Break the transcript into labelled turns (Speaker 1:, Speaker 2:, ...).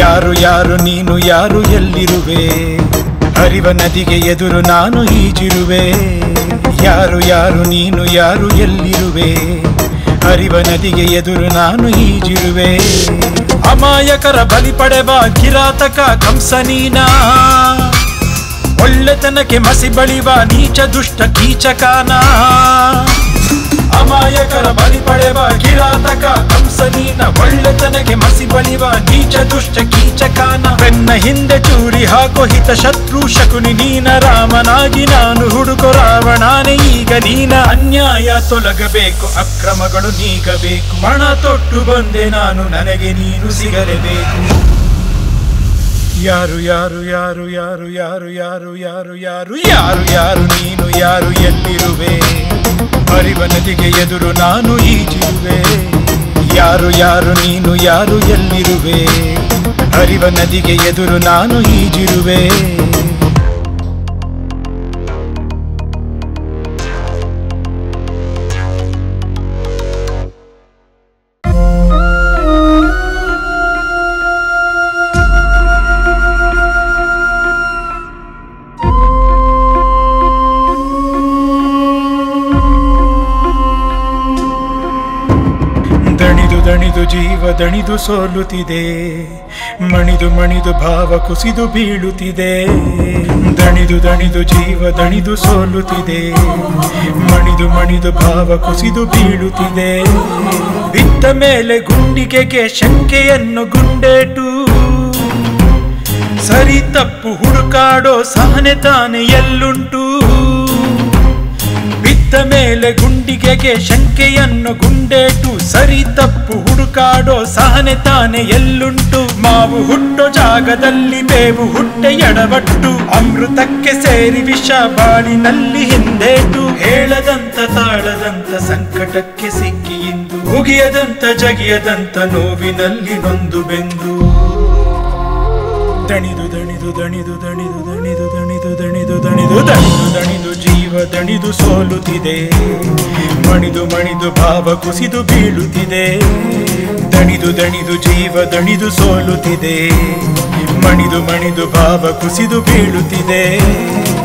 Speaker 1: ಯಾರು ಯಾರು ನೀನು ಯಾರು ಎಲ್ಲಿರುವೆ ಹರಿವ ನದಿಗೆ ಎದುರು ನಾನು ಈಜಿರುವೆ ಯಾರು ಯಾರು ನೀನು ಯಾರು ಎಲ್ಲಿರುವೆ ಹರಿವ ನದಿಗೆ ಎದುರು ನಾನು ಈಜಿರುವೆ ಅಮಾಯಕರ ಬಲಿ ಪಡೆವ ಕಿರಾತಕ ಕಂಸನೀನ ಒಳ್ಳೆತನಕ್ಕೆ ಮಸಿ ಬಳಿವ ನೀಚ ದುಷ್ಟ ಕೀಚಕಾನ ಅಮಾಯಕರ ಬಲಿ ಪಡೆವ ಕಿರಾತಕ ಕಂಸನೀನ ಒಳ್ಳೆತನಕ್ಕೆ ಮಸಿ ಬಳಿವ ನೀಚ ದುಷ್ಟ ಕೀಚಕಾನ ಬೆನ್ನ ಹಿಂದೆ ಚೂರಿ ಹಾಕೋ ಹಿತ ಶತ್ರು ಶಕುನಿ ನೀನ ರಾಮನಾಗಿ ನಾನು ಹುಡುಕೋ ರಾವಣಾನೆ ಈಗ ನೀನ ಅನ್ಯಾಯ ತೊಲಗಬೇಕು ಅಕ್ರಮಗಳು ನೀಗಬೇಕು ಮಣ ತೊಟ್ಟು ಬಂದೆ ನಾನು ನನಗೆ ನೀನು ಸಿಗಲೇಬೇಕು ಯಾರು ಯಾರು ಯಾರು ಯಾರು ಯಾರು ಯಾರು ಯಾರು ಯಾರು ಯಾರು ಯಾರು ನೀನು ಯಾರು ಎಲ್ಲಿರುವೆ ಹರಿವ ನದಿಗೆ ಎದುರು ನಾನು ಈಜಿರುವೆ ಯಾರು ಯಾರು ನೀನು ಯಾರು ಎಲ್ಲಿರುವೆ ಹರಿವ ನದಿಗೆ ಎದುರು ನಾನು ಈಜಿರುವೆ ದಣಿದು ದಣಿದು ಜೀವ ದಣಿದು ಸೋಲುತ್ತಿದೆ ಮಣಿದು ಮಣಿದು ಭಾವ ಕುಸಿದು ಬೀಳುತ್ತಿದೆ ದಣಿದು ದಣಿದು ಜೀವ ದಣಿದು ಸೋಲುತ್ತಿದೆ ಮಣಿದು ಮಣಿದು ಭಾವ ಕುಸಿದು ಬೀಳುತ್ತಿದೆ ಬಿದ್ದ ಮೇಲೆ ಗುಂಡಿಗೆಗೆ ಶಂಕೆಯನ್ನು ಗುಂಡೇಟು ಸರಿ ತಪ್ಪು ಹುಡುಕಾಡೋ ಸಹನೆ ತಾನೆ ಎಲ್ಲುಂಟು ಬಿದ್ದ ಮೇಲೆ ಗುಂಡಿಗೆಗೆ ಶಂಕೆಯನ್ನು ಗುಂಡೇಟು ಸರಿ ತಪ್ಪು ಹುಡುಕಾಡೋ ಸಹನೆ ತಾನೆ ಎಲ್ಲುಂಟು ಮಾವು ಹುಟ್ಟೋ ಜಾಗದಲ್ಲಿ ಬೇವು ಹುಟ್ಟೆ ಎಡವಟ್ಟು ಅಮೃತಕ್ಕೆ ಸೇರಿ ವಿಷ ಬಾಳಿನಲ್ಲಿ ಹಿಂದೇಟು ಹೇಳದಂತ ತಾಳದಂತ ಸಂಕಟಕ್ಕೆ ಸಿಕ್ಕಿ ಇಂದು ಮುಗಿಯದಂತ ಜಗಿಯದಂತ ನೋವಿನಲ್ಲಿ ನೊಂದು ಬೆಂದು ದಣಿದು ದಣಿದು ದಣಿದು ದಣಿದು ದಣಿದು ದಣಿದು ದಣಿದು ದಣಿದು ದಣಿದು ದಣಿದು ಜೀವ ದಣಿದು ಸೋಲುತ್ತಿದೆ ಮಣಿದು ಮಣಿದು ಭಾವ ಕುಸಿದು ಬೀಳುತ್ತಿದೆ ದಣಿದು ದಣಿದು ಜೀವ ದಣಿದು ಸೋಲುತ್ತಿದೆ ಮಣಿದು ಮಣಿದು ಭಾವ ಕುಸಿದು ಬೀಳುತ್ತಿದೆ